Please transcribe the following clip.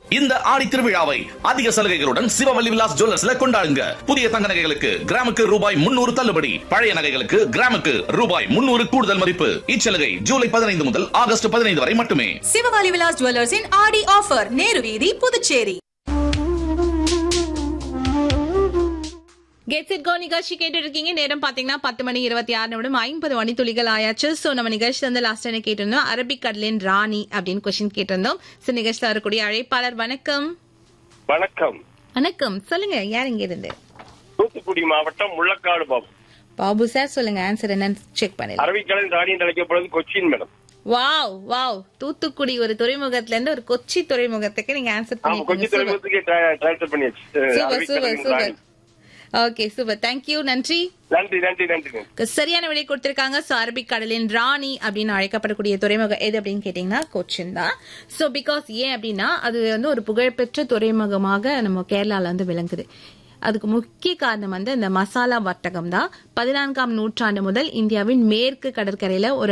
இந்த ஆடி திருவிழாவை அதிக சலுகைகளுடன் சிவவல்லி விலாஸ் ஜுவல்லர்ஸ்ல கொண்டாடுங்க புதிய தங்க நகைகளுக்கு கிராமுக்கு ரூபாய் முன்னூறு தள்ளுபடி பழைய நகைகளுக்கு கிராமுக்கு ரூபாய் முன்னூறு கூடுதல் மதிப்பு இச்சலுகை ஜூலை பதினைந்து முதல் ஆகஸ்ட் பதினைந்து வரை மட்டுமே சிவகாலி விலாஸ் ஜுவல்லர்ஸின் ஆடி ஆஃபர் நேரு வீதி புதுச்சேரி கெட்ஸ் இட் கோ நிகழ்ச்சி கேட்டு இருக்கீங்க நேரம் பாத்தீங்கன்னா பத்து மணி இருபத்தி ஆறு நிமிடம் ஐம்பது மணி துளிகள் ஆயாச்சு சோ நம்ம நிகழ்ச்சி வந்து லாஸ்ட் என்ன கேட்டிருந்தோம் அரபிக் கடலின் ராணி அப்படின்னு கொஸ்டின் கேட்டிருந்தோம் சோ நிகழ்ச்சியில் வரக்கூடிய அழைப்பாளர் வணக்கம் வணக்கம் வணக்கம் சொல்லுங்க யார் இங்க இருந்து தூத்துக்குடி மாவட்டம் முள்ளக்காடு பாபு பாபு சார் சொல்லுங்க ஆன்சர் என்னன்னு செக் பண்ணிடலாம் அரபிக்கடல் ராணி என்று அழைக்கப்படுவது Cochin madam wow wow Thoothukudi ஒரு துறைமுகத்துல இருந்து ஒரு கொச்சி துறைமுகத்துக்கு நீங்க ஆன்சர் ஆமா கொச்சி பண்ணிருக்கீங்க துறைமுகத்துக்கு டிரான்ஸ்பர் பண்ணியாச்சு சூப்பர் சூப்பர் அரபிக்கடலின் சூப்பர் ராணி. ஓகே சூப்பர் தேங்க்யூ நன்றி நன்றி நன்றி நன்றி சரியான விடை கொடுத்திருக்காங்க சோ அரபிக் கடலின் ராணி அப்படின்னு அழைக்கப்படக்கூடிய துறைமுகம் எது அப்படின்னு கேட்டீங்கன்னா கொச்சின் தான் சோ பிகாஸ் ஏன் அப்படின்னா அது வந்து ஒரு புகழ்பெற்ற துறைமுகமாக நம்ம கேரளால வந்து விளங்குது அதுக்கு முக்கிய காரணம் வந்து இந்த மசாலா வர்த்தகம் தான் பதினான்காம் நூற்றாண்டு முதல் இந்தியாவின் மேற்கு கடற்கரையில ஒரு